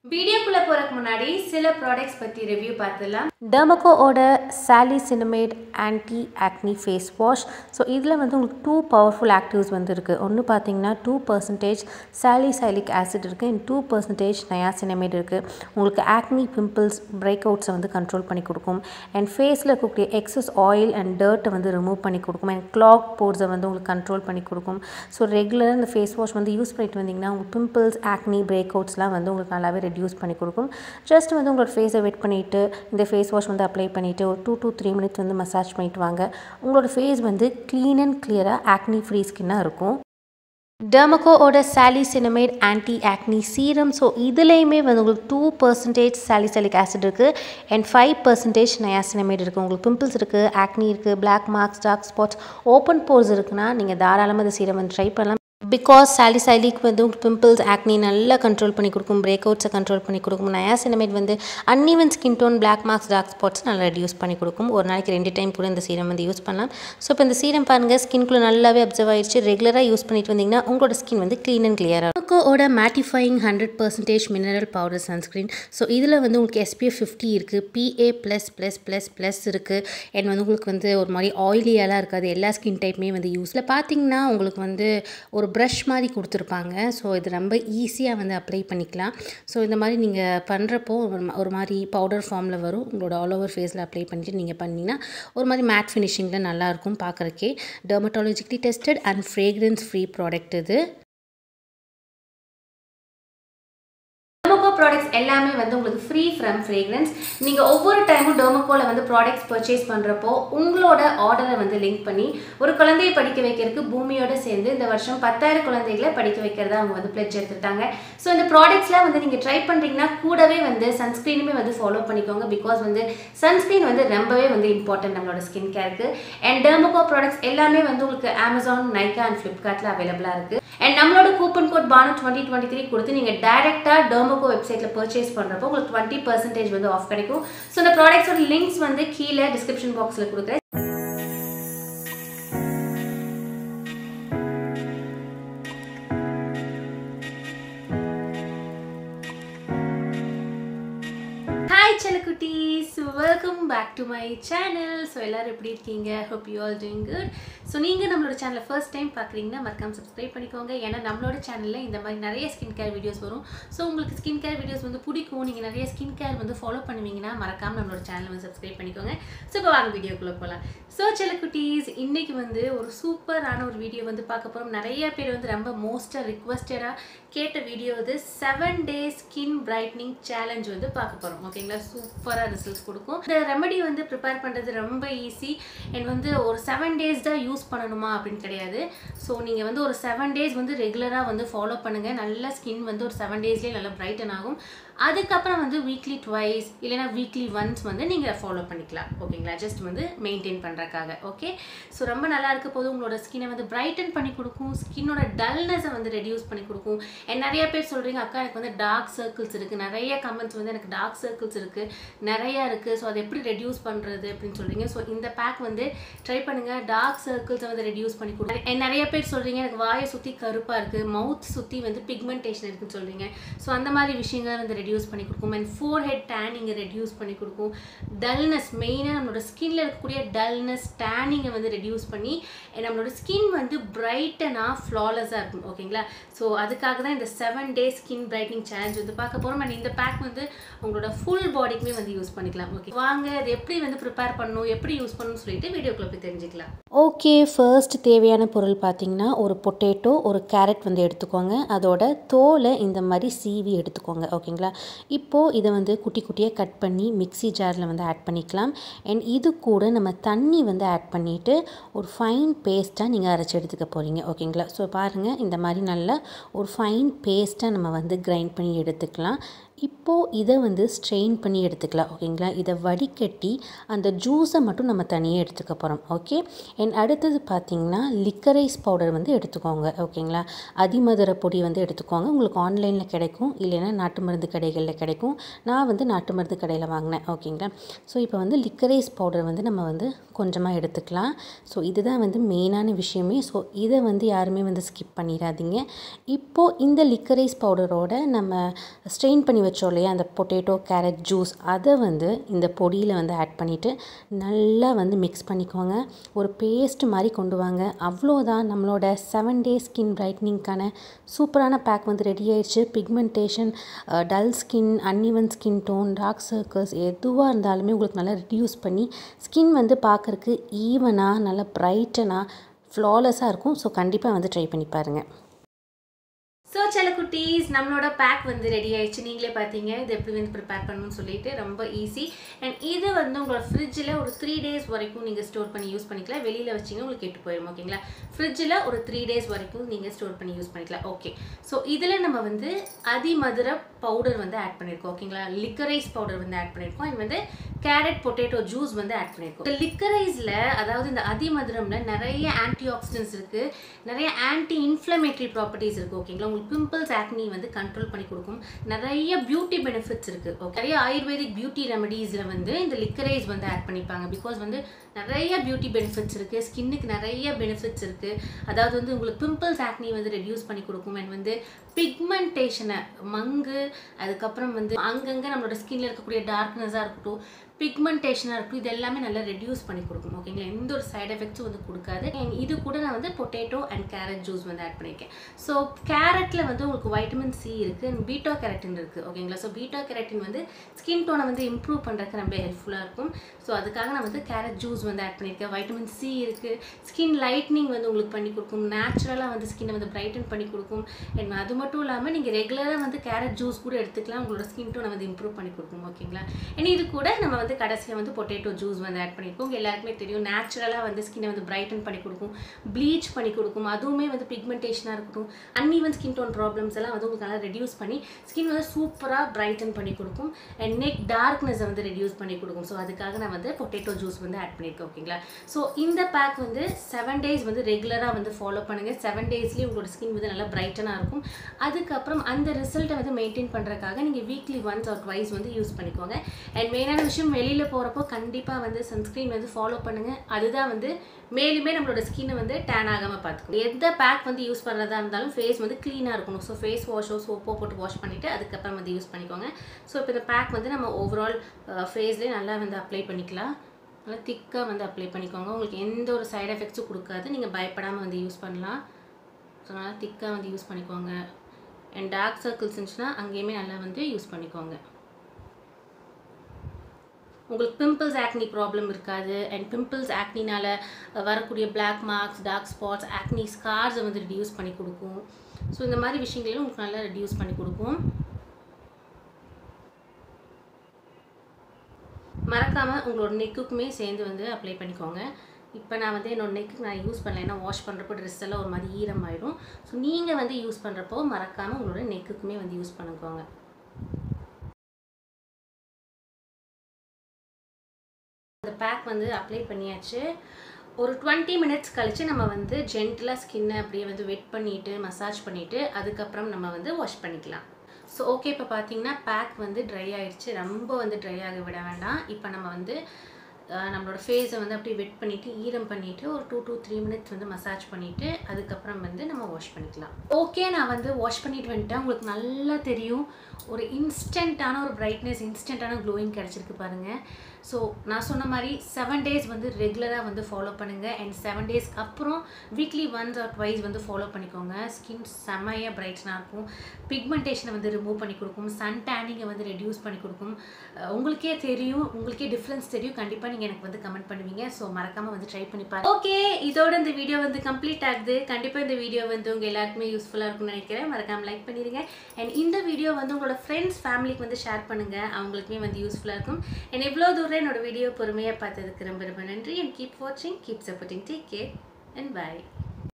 வீடியோக்குள்ளே போகிறதுக்கு முன்னாடி சில ப்ராடக்ட்ஸ் பற்றி ரிவ்யூ பார்த்துலாம் டெர்மகோவோட sali cinamide anti acne face wash so இதில் வந்து உங்களுக்கு டூ பவர்ஃபுல் ஆக்டிவ்ஸ் வந்து இருக்குது ஒன்று பார்த்தீங்கன்னா டூ பர்சன்டேஜ் சாலிசைலிக் ஆசிட் இருக்குது அண்ட் டூ பர்சன்டேஜ் நயாசினமேட் இருக்குது உங்களுக்கு ஆக்னி பிம்பிள்ஸ் பிரேக் அவுட்ஸை வந்து கண்ட்ரோல் பண்ணி கொடுக்கும் அண்ட் ஃபேஸில் இருக்கக்கூடிய எக்ஸஸ் ஆயில் அண்ட் டர்ட்டை வந்து ரிமூவ் பண்ணி கொடுக்கும் அண்ட் கிளாக் போர்ஸை வந்து உங்களுக்கு கண்ட்ரோல் பண்ணி கொடுக்கும் ஸோ ரெகுலராக இந்த ஃபேஸ் வாஷ் வந்து யூஸ் பண்ணிட்டு வந்தீங்கன்னா உங்களுக்கு பிம்பிள்ஸ் ஆக்னி பிரேக் அவுட்ஸ்லாம் வந்து உங்களுக்கு நல்லாவே ரெடியூஸ் பண்ணி கொடுக்கும் ஜஸ்ட் வந்து உங்களோட ஃபேஸை வெட் பண்ணிவிட்டு இந்த ஃபேஸ் வாஷ் வந்து அப்ளை பண்ணிவிட்டு ஒரு டூ டூ த்ரீ மினிட்ஸ் வந்து மசாஜ் பண்ணிட்டு வாங்க உங்களோட ஃபேஸ் வந்து க்ளீன் அண்ட் கிளியராக ஆக்னி ஃப்ரீ ஸ்கின்னாக இருக்கும் டெர்மகோவோட sali cinamide anti acne serum so இதுலேயுமே வந்து உங்களுக்கு டூ பர்சன்டேஜ் சாலிசலிக் ஆசிட் இருக்குது அண்ட் ஃபைவ் பர்சன்டேஜ் நயாசினமேட் இருக்குது உங்களுக்கு பிம்பிள்ஸ் இருக்குது ஆக்னி இருக்குது black marks dark spots open pores இருக்குன்னா நீங்கள் தாராளமாக இந்த சீரம் வந்து ட்ரை பண்ணலாம் பிகாஸ் சாலிசைலிக் வந்து உங்களுக்கு பிம்பிள்ஸ் ஆக்னி நல்லா கண்ட்ரோல் பண்ணி கொடுக்கும் பிரேக் அவுட்ஸை கண்ட்ரோல் பண்ணி கொடுக்கும் நயாசினமேட் வந்து uneven skin tone black marks dark spots நல்லா ரெடியூஸ் பண்ணி கொடுக்கும் ஒரு நாளைக்கு ரெண்டு டைம் கூட இந்த சீரம் வந்து யூஸ் பண்ணலாம் ஸோ இப்போ இந்த சீரம் பாருங்கள் ஸ்கின்குள்ளே நல்லாவே அப்சர்வ் ஆயிடுச்சு ரெகுலராக யூஸ் பண்ணிட்டு வந்தீங்கன்னா உங்களோட ஸ்கின் வந்து க்ளீன் அண்ட் கிளியராக ஓட mattifying hundred percentage mineral powder sunscreen so இதில் வந்து உங்களுக்கு எஸ்பிஎஃப் ஃபிஃப்டி இருக்குது PA plus plus plus plus இருக்குது அண்ட் வந்து உங்களுக்கு வந்து ஒரு மாதிரி ஆயிலியெல்லாம் இருக்காது எல்லா ஸ்கின் டைப்புமே வந்து யூஸில் பார்த்தீங்கன்னா உங்களுக்கு வந்து ஒரு ப்ரஷ் மாதிரி கொடுத்துருப்பாங்க ஸோ இது ரொம்ப ஈஸியாக வந்து அப்ளை பண்ணிக்கலாம் ஸோ இந்த மாதிரி நீங்கள் பண்ணுறப்போ ஒரு மாதிரி பவுடர் ஃபார்மில் வரும் உங்களோட ஆல் ஓவர் ஃபேஸில் அப்ளை பண்ணிவிட்டு நீங்கள் பண்ணிங்கன்னா ஒரு மாதிரி மேட் ஃபினிஷிங்கில் நல்லாயிருக்கும் பார்க்குறக்கே dermatologically tested and fragrance free product இது டெர்மோகோ ப்ராடக்ட்ஸ் எல்லாமே வந்து உங்களுக்கு ஃப்ரீ ஃப்ரம் ஃப்ரேக்ரன்ஸ் நீங்கள் ஒவ்வொரு டைமும் டெர்மோகோவில் வந்து ப்ராடக்ட்ஸ் பர்ச்சேஸ் பண்ணுறப்போ உங்களோட ஆர்டரை வந்து லிங்க் பண்ணி ஒரு குழந்தையை படிக்க வைக்கிறதுக்கு பூமியோட சேர்ந்து இந்த வருஷம் பத்தாயிரம் குழந்தைகளை படிக்க வைக்கிறதா அவங்க வந்து பிளட்ஜ் எடுத்துட்டாங்க ஸோ இந்த ப்ராடக்ட்ஸ்லாம் வந்து நீங்கள் ட்ரை பண்ணுறீங்கன்னா கூடவே வந்து சன்ஸ்க்ரீனுமே வந்து ஃபாலோ பண்ணிக்கோங்க பிகாஸ் வந்து சன்ஸ்க்ரீன் வந்து ரொம்பவே வந்து இம்பார்ட்டன்ட் நம்மளோட ஸ்கின் கேருக்கு அண்ட் டெர்மோகோ ப்ராடக்ட்ஸ் எல்லாமே வந்து உங்களுக்கு அமேசான் நைக்கா அண்ட் ஃப்ளிப்கார்ட்டில் அவைலபிளாக இருக்குது அண்ட் நம்மளோட coupon code Banu twenty twenty three கொடுத்து நீங்கள் டேரெக்டாக டெர்மோகோ வெப்சைட்டில் பர்ச்சேஸ் பண்ணுறப்போ உங்களுக்கு டுவெண்ட்டி பர்சன்டேஜ் வந்து ஆஃப் கிடைக்கும் ஸோ இந்த ப்ராடக்ட்ஸோட லிங்க்ஸ் வந்து கீழே டிஸ்கிரிப்ஷன் பாக்ஸில் கொடுக்குறேன் ஹாய் செல்லக்குட்டீஸ் welcome back to my channel so எல்லோரும் எப்படி இருக்கீங்க hope you all doing good so நீங்கள் நம்மளோட சேனலை ஃபர்ஸ்ட் டைம் பார்க்குறீங்கன்னா மறக்காம சப்ஸ்கிரைப் பண்ணிக்கோங்க ஏன்னா நம்மளோட சேனலில் இந்த மாதிரி நிறைய ஸ்கின் கேர் வீடியோஸ் வரும் ஸோ உங்களுக்கு ஸ்கின் கேர் வீடியோஸ் வந்து பிடிக்கும் நீங்கள் நிறைய ஸ்கின் கேர் வந்து ஃபாலோ பண்ணுவீங்கன்னா மறக்காம நம்மளோட சேனலை வந்து சப்ஸ்கிரைப் பண்ணிக்கோங்க ஸோ இப்போ வாங்க வீடியோக்குள்ளே போகலாம் ஸோ செல்லக்குட்டீஸ் இன்றைக்கி வந்து ஒரு சூப்பரான ஒரு வீடியோ வந்து பார்க்க போகிறோம் நிறைய பேர் வந்து ரொம்ப மோஸ்ட்டாக ரிக்வஸ்டடாக கேட்ட வீடியோ வந்து seven days skin brightening challenge வந்து பார்க்க போகிறோம் ஓகேங்களா சூப்பராக ரிசல்ட்ஸ் கொடுக்கும் இந்த ரெமடி வந்து ப்ரிப்பேர் பண்ணுறது ரொம்ப ஈஸி அண்ட் வந்து ஒரு செவன் டேஸ் தான் யூஸ் பண்ணணுமா அப்படின்னு கிடையாது ஸோ நீங்கள் வந்து ஒரு செவன் டேஸ் வந்து ரெகுலராக வந்து ஃபாலோ பண்ணுங்கள் நல்ல ஸ்கின் வந்து ஒரு செவன் டேஸ்லேயே நல்லா பிரைட்டன் ஆகும் அதுக்கப்புறம் வந்து வீக்லி ட்வைஸ் இல்லைனா வீக்லி ஒன்ஸ் வந்து நீங்கள் ஃபாலோ பண்ணிக்கலாம் ஓகேங்களா ஜஸ்ட் வந்து மெயின்டைன் பண்ணுறக்காக ஓகே ஸோ ரொம்ப நல்லா இருக்க போது உங்களோட ஸ்கினை வந்து பிரைட்டன் பண்ணி கொடுக்கும் ஸ்கின்னோட டல்னஸை வந்து ரெடியூஸ் பண்ணி கொடுக்கும் அண்ட் நிறைய பேர் சொல்கிறீங்க அக்கா எனக்கு வந்து டார்க் சர்க்கிள்ஸ் இருக்குது நிறைய கமெண்ட்ஸ் வந்து எனக்கு டார்க் சர்க்கிள்ஸ் இருக்குது நிறையா இருக்குது ஸோ அதை எப்படி ரெடியூஸ் பண்ணுறது அப்படின்னு சொல்கிறீங்க ஸோ இந்த பேக் வந்து ட்ரை பண்ணுங்கள் டார்க் சர்க்கிள்ஸை வந்து ரெடியூஸ் பண்ணி கொடுக்கும் அண்ட் நிறைய பேர் சொல்கிறீங்க எனக்கு வாயை சுற்றி கருப்பாக இருக்குது மவுத் சுற்றி வந்து பிக்மெண்டேஷன் இருக்குன்னு சொல்கிறீங்க ஸோ அந்த மாதிரி விஷயங்களை வந்து ரெடியூஸ் பண்ணி கொடுக்கும் அண்ட் ஃபோர் ஹெட் டேனிங்கை ரெடியூஸ் பண்ணி கொடுக்கும் டல்னஸ் மெயினாக நம்மளோட ஸ்கின்ல இருக்கக்கூடிய டல்னஸ் டேனிங்கை வந்து ரெடியூஸ் பண்ணி நம்மளோட ஸ்கின் வந்து பிரைட்டனாக ஃப்ளாலஸாக இருக்கும் ஓகேங்களா ஸோ அதுக்காக தான் இந்த seven day skin brightening challenge வந்து பார்க்க போகிறோம் அண்ட் இந்த பேக் வந்து உங்களோட ஃபுல் பாடிக்குமே வந்து யூஸ் பண்ணிக்கலாம் ஓகே வாங்க அது எப்படி வந்து ப்ரிப்பேர் பண்ணணும் எப்படி யூஸ் பண்ணணும்னு சொல்லிட்டு வீடியோக்குள்ள போய் தெரிஞ்சுக்கலாம் ஓகே ஃபர்ஸ்ட் தேவையான பொருள் பார்த்தீங்கன்னா ஒரு பொட்டேட்டோ ஒரு கேரட் வந்து எடுத்துக்கோங்க அதோட தோலை இந்த மாதிரி சீவி எடுத்துக்கோங்க ஓகேங்களா இப்போது இதை வந்து குட்டி குட்டியாக கட் பண்ணி மிக்ஸி ஜாரில் வந்து ஆட் பண்ணிக்கலாம் அண்ட் இது கூட நம்ம தண்ணி வந்து ஆட் பண்ணிவிட்டு ஒரு ஃபைன் பேஸ்ட்டாக நீங்கள் அரைச்சி எடுத்துக்க போகிறீங்க ஓகேங்களா ஸோ பாருங்கள் இந்த மாதிரி நல்லா ஒரு ஃபைன் பேஸ்ட்டாக நம்ம வந்து கிரைண்ட் பண்ணி எடுத்துக்கலாம் இப்போது இதை வந்து ஸ்ட்ரெயின் பண்ணி எடுத்துக்கலாம் ஓகேங்களா இதை வடிகட்டி அந்த ஜூஸை மட்டும் நம்ம தனியாக எடுத்துக்க போகிறோம் ஓகே அண்ட் அடுத்தது பார்த்திங்கன்னா லிக்கரைஸ் பவுடர் வந்து எடுத்துக்கோங்க ஓகேங்களா அதிமதுர பொடி வந்து எடுத்துக்கோங்க உங்களுக்கு ஆன்லைனில் கிடைக்கும் இல்லைன்னா நாட்டு மருந்து கடைகளில் கிடைக்கும் நான் வந்து நாட்டு மருந்து கடையில் வாங்கினேன் ஓகேங்களா ஸோ இப்போ வந்து லிக்கரைஸ் பவுடர் வந்து நம்ம வந்து கொஞ்சமாக எடுத்துக்கலாம் ஸோ இதுதான் வந்து மெயினான விஷயமே ஸோ இதை வந்து யாருமே வந்து ஸ்கிப் பண்ணிடாதீங்க இப்போது இந்த லிக்கரைஸ் பவுடரோட நம்ம ஸ்ட்ரெயின் பண்ணி வச்சோம் இல்லையா அந்த பொட்டேட்டோ கேரட் ஜூஸ் அதை வந்து இந்த பொடியில் வந்து ஆட் பண்ணிவிட்டு நல்லா வந்து மிக்ஸ் பண்ணிக்கோங்க ஒரு பேஸ்ட் மாதிரி கொண்டு வாங்க அவ்வளோதான் நம்மளோட செவன் டே ஸ்கின் பிரைட்னிங்க்கான சூப்பரான பேக் வந்து ரெடி ஆயிடுச்சு pigmentation dull skin uneven skin tone dark circles எதுவாக இருந்தாலுமே உங்களுக்கு நல்லா ரெடியூஸ் பண்ணி ஸ்கின் வந்து பார்க்குறக்கு ஈவனாக நல்லா ப்ரைட்டனாக ஃப்ளாலெஸ்ஸாக இருக்கும் ஸோ கண்டிப்பாக வந்து ட்ரை பண்ணி பாருங்கள் ஸோ சில குட்டீஸ் நம்மளோட பேக் வந்து ரெடி ஆயிடுச்சு நீங்களே பார்த்தீங்க இது எப்படி வந்து ப்ரிப்பேர் பண்ணணும்னு சொல்லிட்டு ரொம்ப ஈஸி அண்ட் இது வந்து உங்களோட ஃப்ரிட்ஜில் ஒரு த்ரீ டேஸ் வரைக்கும் நீங்கள் ஸ்டோர் பண்ணி யூஸ் பண்ணிக்கலாம் வெளியில் வச்சிங்க உங்களுக்கு கெட்டு போயிடும் ஓகேங்களா ஃப்ரிட்ஜில் ஒரு த்ரீ டேஸ் வரைக்கும் நீங்கள் ஸ்டோர் பண்ணி யூஸ் பண்ணிக்கலாம் ஓகே ஸோ இதில் நம்ம வந்து அதிமதுர பவுடர் வந்து ஆட் பண்ணியிருக்கோம் ஓகேங்களா லிக்கரைஸ் பவுடர் வந்து ஆட் பண்ணியிருக்கோம் இது வந்து கேரட் பொட்டேட்டோ ஜூஸ் வந்து ஆட் பண்ணியிருக்கோம் இந்த லிக்கரைஸில் அதாவது இந்த அதிமதுரம்ல நிறைய ஆன்டி ஆக்சிடென்ட்ஸ் இருக்குது நிறைய ஆன்டி இன்ஃப்ளமேட்டரி ப்ராப்பர்ட்டிஸ் இருக்குது ஓகேங்களா உங்களுக்கு பிம்பிள்ஸ் ஆக்னி வந்து கண்ட்ரோல் பண்ணி கொடுக்கும் நிறைய பியூட்டி பெனிஃபிட்ஸ் இருக்குது ஓகே நிறைய ஆயுர்வேதிக் பியூட்டி ரெமடிஸில் வந்து இந்த லிக்கரைஸ் வந்து ஆட் பண்ணிப்பாங்க பிகாஸ் வந்து நிறைய பியூட்டி பெனிஃபிட்ஸ் இருக்குது ஸ்கின்னுக்கு நிறைய பெனிஃபிட்ஸ் இருக்குது அதாவது வந்து உங்களுக்கு பிம்பிள்ஸ் ஆக்னி வந்து ரெடியூஸ் பண்ணி கொடுக்கும் அண்ட் வந்து பிக்மெண்டேஷனை மங்கு அதுக்கப்புறம் வந்து அங்கங்கே நம்மளோட ஸ்கின்ல இருக்கக்கூடிய டார்க்னஸாக இருக்கட்டும் பிக்மெண்டேஷனாக இருக்கும் இது எல்லாமே நல்லா ரெடியூஸ் பண்ணி கொடுக்கும் ஓகேங்களா எந்த ஒரு சைடு எஃபெக்ட்ஸும் வந்து கொடுக்காது And இது கூட நான் வந்து பொட்டேட்டோ அண்ட் கேரட் ஜூஸ் வந்து ஆட் பண்ணியிருக்கேன் ஸோ கேரட்டில் வந்து உங்களுக்கு வைட்டமின் சி இருக்குது அண்ட் பீட்டா கேரட்டின் இருக்குது ஓகேங்களா ஸோ பீட்டா கேரட்டின் வந்து ஸ்கின் டோனை வந்து இம்ப்ரூவ் பண்ணுறதுக்கு ரொம்ப ஹெல்ப்ஃபுல்லாக இருக்கும் ஸோ அதுக்காக நான் வந்து கேரட் ஜூஸ் வந்து ஆட் பண்ணியிருக்கேன் வைட்டமின் சி இருக்குது ஸ்கின் லைட்னிங் வந்து உங்களுக்கு பண்ணி கொடுக்கும் நேச்சுரலாக வந்து ஸ்கின்னை வந்து பிரைட்டன் பண்ணி கொடுக்கும் அண்ட் அது மட்டும் இல்லாமல் நீங்கள் ரெகுலராக வந்து கேரட் ஜூஸ் கூட எடுத்துக்கலாம் உங்களோட ஸ்கின் டோனை வந்து இம்ப்ரூவ் பண்ணி கொடுக்கும் ஓகேங்களா அண்ட் இது கூட நம்ம வந்து கடைசியில் வந்து பொட்டேட்டோ ஜூஸ் வந்து ஆட் பண்ணியிருக்கோம் உங்க எல்லாருக்குமே தெரியும் நேச்சுரலாக வந்து ஸ்கின்னை வந்து பிரைட்டன் பண்ணி கொடுக்கும் ப்ளீச் பண்ணி கொடுக்கும் அதுவுமே வந்து பிக்மெண்டேஷனாக இருக்கட்டும் அன்இவன் ஸ்கின் டோன் ப்ராப்ளம்ஸ் எல்லாம் வந்து உங்களுக்கு நல்லா ரெடியூஸ் பண்ணி ஸ்கின் வந்து சூப்பராக பிரைட்டன் பண்ணி கொடுக்கும் அண்ட் நெக் டார்க்னஸை வந்து ரெடியூஸ் பண்ணி கொடுக்கும் ஸோ அதுக்காக நான் வந்து பொட்டேட்டோ ஜூஸ் வந்து ஆட் பண்ணியிருக்கேன் ஓகேங்களா ஸோ இந்த பேக் வந்து செவன் டேஸ் வந்து ரெகுலராக வந்து ஃபாலோ பண்ணுங்கள் செவன் டேஸ்லேயே உங்களோட ஸ்கின் வந்து நல்லா பிரைட்டனாக இருக்கும் அதுக்கப்புறம் அந்த ரிசல்ட்டை வந்து மெயின்டைன் பண்ணுறதுக்காக நீங்கள் வீக்லி ஒன்ஸ் ஆர் ட்வைஸ் வந்து யூஸ் பண்ணிக்கோங்க அண்ட் மெயினான விஷயம் வெளியில் போகிறப்போ கண்டிப்பாக வந்து சன்ஸ்க்ரீன் வந்து ஃபாலோ பண்ணுங்கள் அதுதான் வந்து மேலுமே நம்மளோட ஸ்கின்னை வந்து டேன் ஆகாமல் பார்த்துக்கணும் எந்த பேக் வந்து யூஸ் பண்ணுறதா இருந்தாலும் ஃபேஸ் வந்து க்ளீனாக இருக்கணும் ஸோ ஃபேஸ் வாஷோ சோப்போ போட்டு வாஷ் பண்ணிவிட்டு அதுக்கப்புறம் வந்து யூஸ் பண்ணிக்கோங்க ஸோ இப்போ இந்த பேக் வந்து நம்ம ஓவரால் ஃபேஸ்லேயே நல்லா வந்து அப்ளை பண்ணிக்கலாம் நல்லா திக்காக வந்து அப்ளை பண்ணிக்கோங்க உங்களுக்கு எந்த ஒரு சைடு எஃபெக்ட்ஸும் கொடுக்காது நீங்கள் பயப்படாமல் வந்து யூஸ் பண்ணலாம் ஸோ நல்லா திக்காக வந்து யூஸ் பண்ணிக்கோங்க அண்ட் டார்க் சர்க்கிள்ஸ் இருந்துச்சுன்னா அங்கேயுமே நல்லா வந்து யூஸ் பண்ணிக்கோங்க உங்களுக்கு பிம்பிள்ஸ் ஆக்னி ப்ராப்ளம் இருக்காது அண்ட் பிம்பிள்ஸ் ஆக்னினால வரக்கூடிய black marks dark spots acne ஸ்கார்ஸை வந்து ரெடியூஸ் பண்ணி கொடுக்கும் ஸோ இந்த மாதிரி விஷயங்களையும் உங்களுக்கு நல்லா ரெடியூஸ் பண்ணி கொடுக்கும் மறக்காமல் உங்களோட நெக்குக்குமே சேர்ந்து வந்து அப்ளை பண்ணிக்கோங்க இப்போ நான் வந்து என்னோட நெக்கு நான் யூஸ் பண்ணல ஏன்னா வாஷ் பண்ணுறப்போ ட்ரெஸ் எல்லாம் ஒரு மாதிரி ஈரம் ஆயிடும் ஸோ நீங்கள் வந்து யூஸ் பண்ணுறப்போ மறக்காமல் உங்களோட நெக்குக்குமே வந்து யூஸ் பண்ணிக்கோங்க அந்த பேக் வந்து அப்ளை பண்ணியாச்சு ஒரு டுவெண்ட்டி மினிட்ஸ் கழித்து நம்ம வந்து ஜென்டலாக ஸ்கின்னை அப்படியே வந்து வெட் பண்ணிவிட்டு மசாஜ் பண்ணிவிட்டு அதுக்கப்புறம் நம்ம வந்து வாஷ் பண்ணிக்கலாம் ஸோ ஓகே இப்போ பார்த்தீங்கன்னா பேக் வந்து ட்ரை ஆயிடுச்சு ரொம்ப வந்து ட்ரை ஆக விட வேண்டாம் இப்போ நம்ம வந்து அஹ், நம்மளோட ஃபேஸை வந்து அப்படியே வெட் பண்ணிவிட்டு ஈரம் பண்ணிவிட்டு ஒரு டூ டூ த்ரீ மினிட்ஸ் வந்து மசாஜ் பண்ணிவிட்டு அதுக்கப்புறம் வந்து நம்ம வாஷ் பண்ணிக்கலாம் ஓகே நான் வந்து வாஷ் பண்ணிட்டு வந்துட்டேன் உங்களுக்கு நல்லா தெரியும் ஒரு இன்ஸ்டண்ட்டான ஒரு பிரைட்னஸ் இன்ஸ்டண்ட்டான க்ளோயிங் கிடச்சிருக்கு பாருங்கள் ஸோ நான் சொன்ன மாதிரி செவன் டேஸ் வந்து ரெகுலராக வந்து ஃபாலோ பண்ணுங்கள் அண்ட் செவன் டேஸ்க்கு அப்புறம் வீக்லி ஒன்ஸ் ஆர் ட்வைஸ் வந்து ஃபாலோ பண்ணிக்கோங்க ஸ்கின் செம்மையாக பிரைட்னாக இருக்கும் பிக்மெண்டேஷனை வந்து ரிமூவ் பண்ணி கொடுக்கும் சன் டேனிங்கை வந்து ரெடியூஸ் பண்ணி கொடுக்கும் அஹ் உங்களுக்கே தெரியும் உங்களுக்கே டிஃப்ரென்ஸ் தெரியும் கண்டிப்பாக நீங்கள் எனக்கு வந்து கமெண்ட் பண்ணுவீங்க ஸோ மறக்காமல் வந்து ட்ரை பண்ணி பாருங்க ஓகே இதோட இந்த வீடியோ வந்து கம்ப்ளீட் ஆகுது கண்டிப்பாக இந்த வீடியோ வந்து உங்கள் எல்லாருக்குமே யூஸ்ஃபுல்லாக இருக்கும்னு நினைக்கிறேன் மறக்காமல் லைக் பண்ணிடுங்க அண்ட் இந்த வீடியோ வந்து உங்களோட ஃப்ரெண்ட்ஸ் ஃபேமிலிக்கு வந்து ஷேர் பண்ணுங்கள் அவங்களுக்குமே வந்து யூஸ்ஃபுல்லாக இருக்கும் அண்ட் இவ்வளோ தூரம் என்னோட வீடியோ பொறுமையாக பார்த்ததுக்கு ரொம்ப ரொம்ப நன்றி அண்ட் கீப் வாட்சிங் keep supporting take care and by